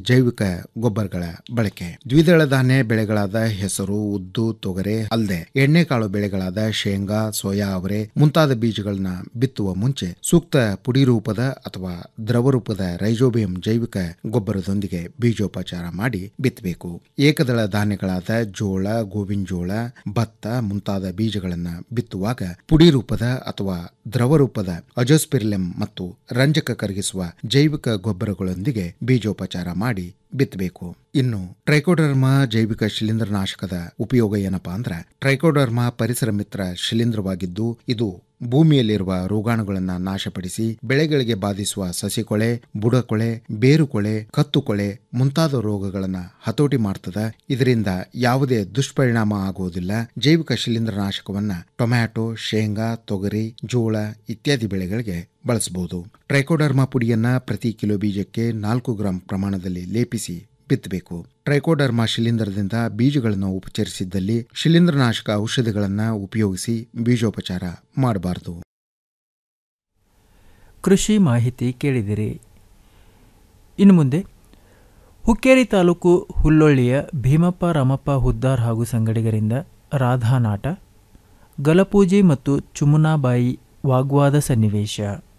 ಜೈವಿಕ ಗೊಬ್ಬರಗಳ ಬಳಕೆ ದ್ವಿದಳ ಧಾನ್ಯ ಬೆಳೆಗಳಾದ ಹೆಸರು ಉದ್ದು ತೊಗರೆ ಅಲ್ಲದೆ ಎಣ್ಣೆಕಾಳು ಬೆಳೆಗಳಾದ ಶೇಂಗಾ ಸೋಯಾ ಅವರೆ ಮುಂತಾದ ಬೀಜಗಳನ್ನ ಬಿತ್ತುವ ಮುಂಚೆ ಸೂಕ್ತ ಪುಡಿ ರೂಪದ ಅಥವಾ ದ್ರವ ರೂಪದ ರೈಜೋಬಿಯಂ ಜೈವಿಕ ಗೊಬ್ಬರದೊಂದಿಗೆ ಬೀಜೋಪಚಾರ ಮಾಡಿ ಬಿತ್ತಬೇಕು ಏಕದಳ ಧಾನ್ಯಗಳಾದ ಜೋಳ ಗೋವಿನ ಜೋಳ ಭತ್ತ ಮುಂತಾದ ಬೀಜಗಳನ್ನ ಬಿತ್ತುವಾಗ ಪುಡಿ ರೂಪದ ಅಥವಾ ದ್ರವ ರೂಪದ ಅಜೋಸ್ಪಿರ್ಲೆಮ್ ಮತ್ತು ರಂಜಕ ಕರಗಿಸುವ ಜೈವಿಕ ಗೊಬ್ಬರಗಳೊಂದಿಗೆ ಬೀಜೋಪಚಾರ ಮಾಡಿ ಬಿತ್ತಬೇಕು ಇನ್ನು ಟ್ರೈಕೋಡರ್ಮಾ ಜೈವಿಕ ಶಿಲೀಂಧ್ರನಾಶಕದ ಉಪಯೋಗ ಏನಪ್ಪಾ ಅಂದ್ರೆ ಟ್ರೈಕೋಡರ್ಮಾ ಪರಿಸರ ಮಿತ್ರ ಶಿಲೀಂಧ್ರವಾಗಿದ್ದು ಇದು ಭೂಮಿಯಲ್ಲಿರುವ ರೋಗಾಣುಗಳನ್ನು ನಾಶಪಡಿಸಿ ಬೆಳೆಗಳಿಗೆ ಬಾಧಿಸುವ ಸಸಿಕೊಳೆ ಬುಡಕೊಳೆ ಬೇರುಕೊಳೆ ಕತ್ತುಕೊಳೆ ಮುಂತಾದ ರೋಗಗಳನ್ನು ಹತೋಟಿ ಮಾಡ್ತದ ಇದರಿಂದ ಯಾವುದೇ ದುಷ್ಪರಿಣಾಮ ಆಗುವುದಿಲ್ಲ ಜೈವಿಕ ಶಿಲೀಂಧ್ರನಾಶಕವನ್ನ ಟೊಮ್ಯಾಟೊ ಶೇಂಗಾ ತೊಗರಿ ಜೋಳ ಇತ್ಯಾದಿ ಬೆಳೆಗಳಿಗೆ ಬಳಸಬಹುದು ಟ್ರೈಕೋಡರ್ಮಾ ಪುಡಿಯನ್ನ ಪ್ರತಿ ಕಿಲೋ ಬೀಜಕ್ಕೆ ನಾಲ್ಕು ಗ್ರಾಂ ಪ್ರಮಾಣದಲ್ಲಿ ಲೇಪಿಸಿ ಬಿತ್ತಬೇಕು ಟ್ರೈಕೋಡರ್ಮಾ ಶಿಲೀಂಧ್ರದಿಂದ ಬೀಜಗಳನ್ನು ಉಪಚರಿಸಿದ್ದಲ್ಲಿ ಶಿಲೀಂಧ್ರನಾಶಕ ಔಷಧಿಗಳನ್ನು ಉಪಯೋಗಿಸಿ ಬೀಜೋಪಚಾರ ಮಾಡಬಾರದು ಕೃಷಿ ಮಾಹಿತಿ ಕೇಳಿದಿರಿ ಇನ್ನು ಮುಂದೆ ಹುಕ್ಕೇರಿ ತಾಲೂಕು ಹುಲ್ಲೊಳ್ಳಿಯ ಭೀಮಪ್ಪ ರಾಮಪ್ಪ ಹುದ್ದಾರ್ ಹಾಗೂ ಸಂಗಡಿಗರಿಂದ ರಾಧಾನಾಟ ಗಲಪೂಜೆ ಮತ್ತು ಚುಮುನಾಬಾಯಿ ವಾಗ್ವಾದ ಸನ್ನಿವೇಶ